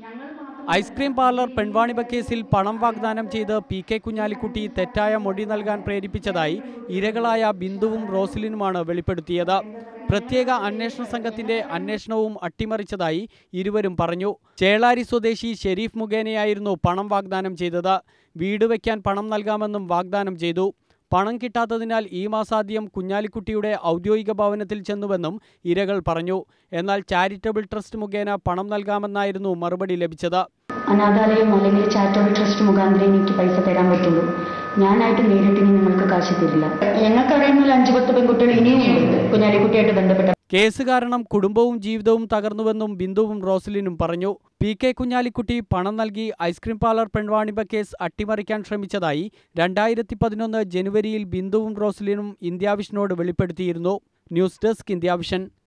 ice cream parlour പെൺവാണിഭ കേസിൽ പണം വാഗ്ദാനം ചെയ്ത് പി കെ കുഞ്ഞാലിക്കുട്ടി തെറ്റായ മൊഴി നൽകാൻ പ്രേരിപ്പിച്ചതായി ഇരകളായ ബിന്ദുവും റോസ്ലിനുമാണ് വെളിപ്പെടുത്തിയത് പ്രത്യേക അന്വേഷണ സംഘത്തിന്റെ അന്വേഷണവും അട്ടിമറിച്ചതായി ഇരുവരും പറഞ്ഞു ചേളാരി സ്വദേശി ഷെരീഫ് മുഖേനയായിരുന്നു പണം വാഗ്ദാനം ചെയ്തത് വീട് വയ്ക്കാൻ പണം നൽകാമെന്നും വാഗ്ദാനം ചെയ്തു പണം കിട്ടാത്തതിനാൽ ഈ മാസാദ്യം കുഞ്ഞാലിക്കുട്ടിയുടെ ഔദ്യോഗിക ഭവനത്തിൽ ചെന്നുവെന്നും ഇരകൾ പറഞ്ഞു എന്നാൽ ചാരിറ്റബിൾ ട്രസ്റ്റ് മുഖേന പണം നൽകാമെന്നായിരുന്നു മറുപടി ലഭിച്ചത് അനാഥാലയം അല്ലെങ്കിൽ ചാരിറ്റബിൾ ട്രസ്റ്റ് മുഖാന്തരം എനിക്ക് പൈസ തരാൻ പറ്റുള്ളൂ ഞാനായിട്ട് നേരിട്ട് ഇനി നിങ്ങൾക്ക് കാശ് തരില്ല ഞങ്ങൾക്കറിയുന്ന അഞ്ചു പത്ത് പെൺകുട്ടികൾ ഇനിയും ഉണ്ട് കുഞ്ഞാലിക്കുട്ടിയായിട്ട് ബന്ധപ്പെട്ട കേസ് കാരണം കുടുംബവും ജീവിതവും തകർന്നുവെന്നും ബിന്ദുവും റോസ്ലിനും പറഞ്ഞു പി കെ കുഞ്ഞാലിക്കുട്ടി പണം നൽകി ഐസ്ക്രീം പാർലർ പെൺവാണിഭ കേസ് അട്ടിമറിക്കാൻ ശ്രമിച്ചതായി രണ്ടായിരത്തി പതിനൊന്ന് ജനുവരിയിൽ ബിന്ദുവും റോസ്ലിനും ഇന്ത്യാവിഷനോട് വെളിപ്പെടുത്തിയിരുന്നു ന്യൂസ് ഡെസ്ക് ഇന്ത്യാവിഷൻ